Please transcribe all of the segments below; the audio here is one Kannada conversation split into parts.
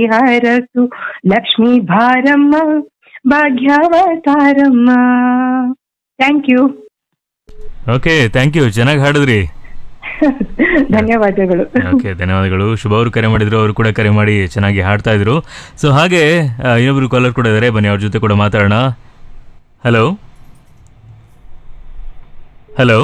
ಹರಸು ಲಕ್ಷ್ಮೀ ಭಾರಮ್ಮ ಭಾಗ್ಯಾವತಾರಮ್ಮ thank you okay thank you ಚೆನ್ನಾಗಿ ಹಾಡಿದ್ರಿ ಧನ್ಯವಾದಗಳು ಓಕೆ ಧನ್ಯವಾದಗಳು ಶುಭ ಅವರು ಕರೆ ಮಾಡಿದ್ರು ಅವರು ಕೂಡ ಕರೆ ಮಾಡಿ ಚೆನ್ನಾಗಿ ಹಾಡ್ತಾ ಇದ್ರು ಸೊ ಹಾಗೆ ಆ, ಇನ್ನೊಬ್ರು ಕಾಲರ್ ಕೂಡ ಇದ್ದಾರೆ ಬನ್ನಿ ಅವ್ರ ಜೊತೆ ಕೂಡ ಮಾತಾಡೋಣ hello hello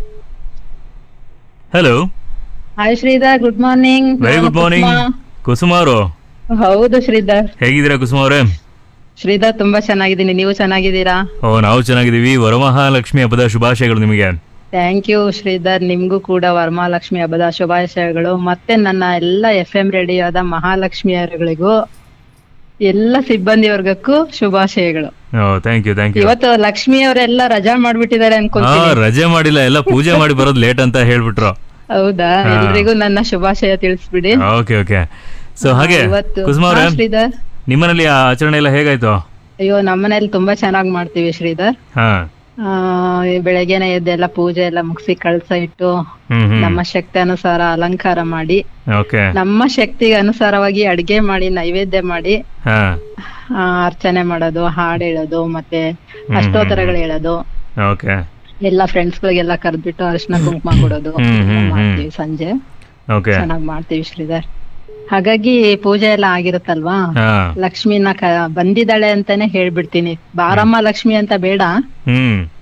hello hi Sridhar good morning very good morning Kusuma ಅವರು ಹೌದು ಶ್ರೀಧರ್ ಹೇಗಿದ್ದೀರಾ ಕುಸುಮ ಅವರೇ ಶ್ರೀಧರ್ ತುಂಬಾ ಚೆನ್ನಾಗಿದ್ದೀನಿ ನೀವು ಚೆನ್ನಾಗಿದ್ದೀರಾ ಓ ನಾವು ಚೆನ್ನಾಗಿದ್ದೀವಿ ವರಮಹಾಲಕ್ಷ್ಮಿ ಹಬ್ಬದ ಶುಭಾಶಯಗಳು ನಿಮಗೆ ಥ್ಯಾಂಕ್ ಯು ಶ್ರೀಧರ್ ನಿಮ್ಗೂ ಕೂಡ ವರಮಹಾಲಕ್ಷ್ಮಿ ಹಬ್ಬದ ಶುಭಾಶಯಗಳು ಮತ್ತೆ ನನ್ನ ಎಲ್ಲ ಎಫ್ ಎಂ ರೇಡಿಯೋದ ಮಹಾಲಕ್ಷ್ಮಿಯರುಗಳಿಗೂ ಎಲ್ಲ ಸಿಬ್ಬಂದಿ ವರ್ಗಕ್ಕೂ ಶುಭಾಶಯಗಳು oh thank you thank you ಇವತ್ತು ಲಕ್ಷ್ಮಿ ಅವರೆಲ್ಲ ರಜಾ ಮಾಡ್ಬಿಟ್ಟಿದ್ದಾರೆ ಹಾ ಅನ್ಕೊಂತೀನಿ ರಜೆ ಮಾಡಿಲ್ಲ ಎಲ್ಲ ಪೂಜೆ ಮಾಡಿ ಬರೋದು ಲೇಟ್ ಅಂತ ಹೇಳ್ಬಿಟ್ರು ಹೌದಾ ಹಾ. ಎಲ್ರಿಗೂ ನನ್ನ ಶುಭಾಶಯ ತಿಳಿಸ್ಬಿಡಿ ಓಕೆ ಓಕೆ ಸೊ ಹಾಗೆ ಇವತ್ತು ಕುಸುಮ ಅವರೇ ಹಾ, ಶ್ರೀಧರ್ ನಿಮ್ಮನೇಲಿ ಆ ಆಚರಣೆ ಎಲ್ಲ ಹೇಗಾಯ್ತು ಅಯ್ಯೋ ನಮ್ಮನೇಲಿ ತುಂಬಾ ಚೆನ್ನಾಗಿ ಮಾಡ್ತೀವಿ ಶ್ರೀಧರ್ ಹಾ ಆ ಈ ಬೆಳಗ್ಗೆನೆ ಎದ್ದೆಲ್ಲ ಪೂಜೆ ಎಲ್ಲ ಮುಗಿಸಿ ಕಳಸ ಇಟ್ಟು ಹ್ಮ್ ಹ್ಮ್ ನಮ್ಮ ಶಕ್ತಿ ಅನುಸಾರ ಅಲಂಕಾರ ಮಾಡಿ ಓಕೆ ನಮ್ಮ ಶಕ್ತಿಗೆ ಅನುಸಾರವಾಗಿ ಅಡ್ಗೆ ಮಾಡಿ ನೈವೇದ್ಯ ಮಾಡಿ ಹಾ ಆ, ಅರ್ಚನೆ ಮಾಡೋದು ಹಾಡ್ ಹೇಳೋದು ಮತ್ತೆ ಅಷ್ಟೋತ್ತರಗಳು ಹೇಳೋದು ಓಕೆ ಎಲ್ಲ ಫ್ರೆಂಡ್ಸ್ ಗಳಿಗೆಲ್ಲ ಕರೆದ್ಬಿಟ್ಟು ಅರಿಶಿನ ಕುಂಕುಮ ಕೊಡೋದು ಹ್ಮ್, ಹ್ಮ್, ಹ್ಮ್. ಮಾಡ್ತೀವಿ ಸಂಜೆ ಓಕೆ ಚೆನ್ನಾಗ್ ಮಾಡ್ತೀವಿ ಶ್ರೀಧರ್ ಹಾಗಾಗಿ ಪೂಜೆ ಎಲ್ಲ ಆಗಿರುತ್ತಲ್ವಾ ಹಾ ಲಕ್ಷ್ಮಿನ ಕ ಬಂದಿದ್ದಾಳೆ ಅಂತಾನೆ ಹೇಳ್ಬಿಡ್ತೀನಿ ಬಾರಮ್ಮ ಲಕ್ಷ್ಮಿ ಅಂತ ಬೇಡ ಹ್ಮ್